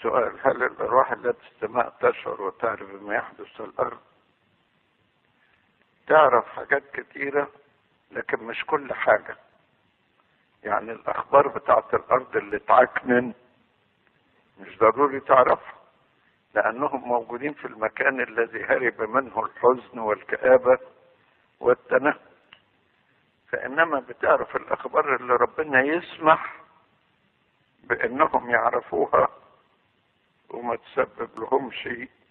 سؤال هل الأرواح التي في السماء تشعر وتعرف بما يحدث في الأرض؟ تعرف حاجات كتيرة لكن مش كل حاجة يعني الأخبار بتاعت الأرض اللي تعكنن مش ضروري تعرفها لأنهم موجودين في المكان الذي هرب منه الحزن والكآبة والتنهد فإنما بتعرف الأخبار اللي ربنا يسمح بأنهم يعرفوها وما تسبب لهم شيء